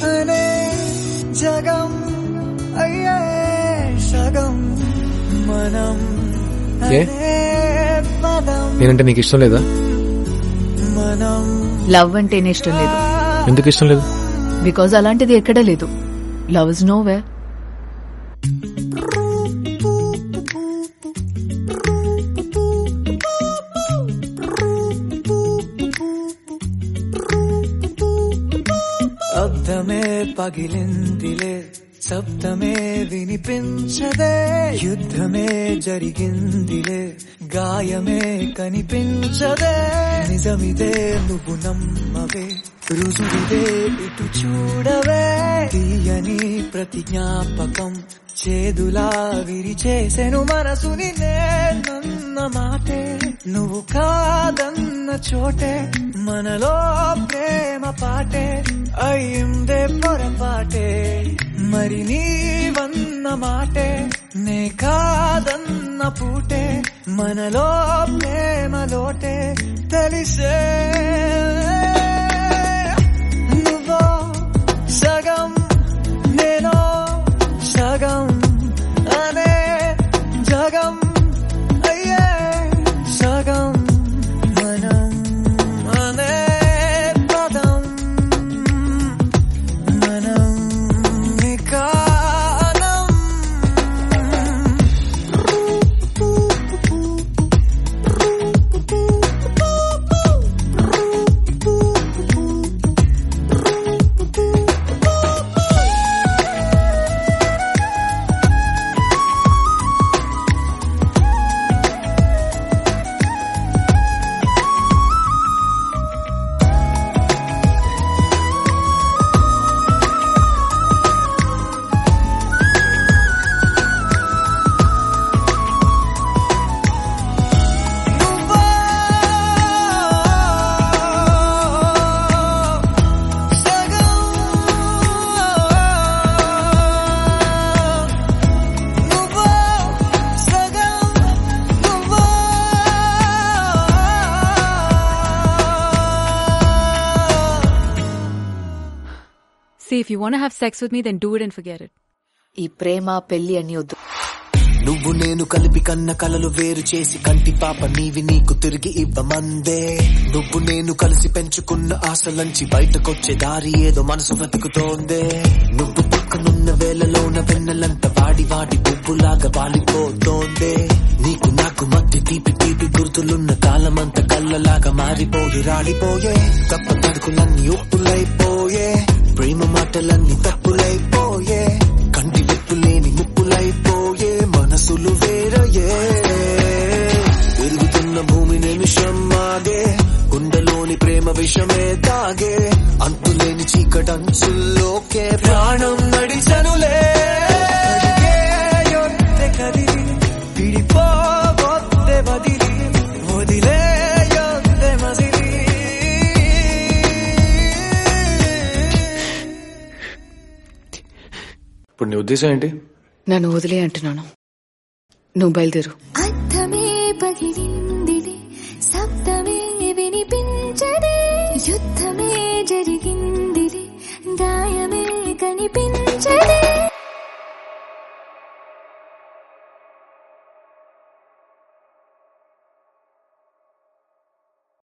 అనే జగం అయ్యే సగం మనం ఏ? అనే పదం నేనంటే నీకు ఇష్టం లేదా మనం లవ్ అంటేనే ఇష్టం లేదు ఎందుకు ఇష్టం లేదు బికాజ్ అలాంటిది ఎక్కడా లేదు లవ్ ఇస్ నో వే అర్థమే పగిలిందిలే శబ్దమే వినిపించదే యుద్ధమే జరిగిందిలే గాయమే కనిపించదే నిజమిదే నువ్వు నమ్మవే రుజువిదే ఇటు చూడవే తీయని ప్రతి జ్ఞాపకం చేదులా విరిచేసెను మనసుని నేనన్న మాటే నువ్వు కాదన్న చోటే మనలో ప్రేమ పాటే అయ్యిందే పొరపాటే మరి నీవన్న మాటే నే కాదన్న పూటే మనలో ప్రేమ లోటే తెలిసే నువ్వో సగం నేనో సగం అనే జగం అయ్యే సగం మనం అనే పదం మనం నికాలం నువ్వో సగం నువ్వో సగం నువ్వో See, if you want to have sex with me, then do it and forget it. ఈ ప్రేమ పెళ్లి అని వద్దు నువ్వు నేను కలిపి కన్న కలలు వేరు చేసి కంటి పాప నీవి నీకు తిరిగి ఇవ్వమందే నువ్వు నేను కలిసి పెంచుకున్న ఆశలంచి బయటకొచ్చే దారి ఏదో మనసు వెతుకుతోందే నువ్వు పక్కనున్న వేళలోన వెన్నెలంత వాడి వాడి పువ్వులాగా వాలిపోతోందే నీకు నాకు మధ్య తీపి తీపి గుర్తులున్న కాలమంత కళ్ళలాగా మారిపోయి రాలిపోయే తప్ప తడుకులన్నీ ఉప్పులైపోయే ప్రేమ మాటలన్నీ తప్పులైపోయే కంటి విప్పులేని ముప్పులైపోయే మనసులు వేరయే పెరుగుతున్న భూమి నిమిషం ఆగే గుండెలోని ప్రేమ విషమే తాగే అంతులేని చీకటంచుల్లోకే ప్రాణం నడిచనులే అడిగే యొద్దె కదిలి పిడిపోవొద్దె బదిలి వదిలే యొద్దె మదిలి ఇప్పుడు నీ ఉద్దేశం ఏంటి నన్ను వదిలే అంటున్నాను నువ్వు బయలుదేరు అర్థమే పగిలిందిలే శబ్దమే వినిపించదే యుద్ధమే జరిగిందిలే గాయమే కనిపించదే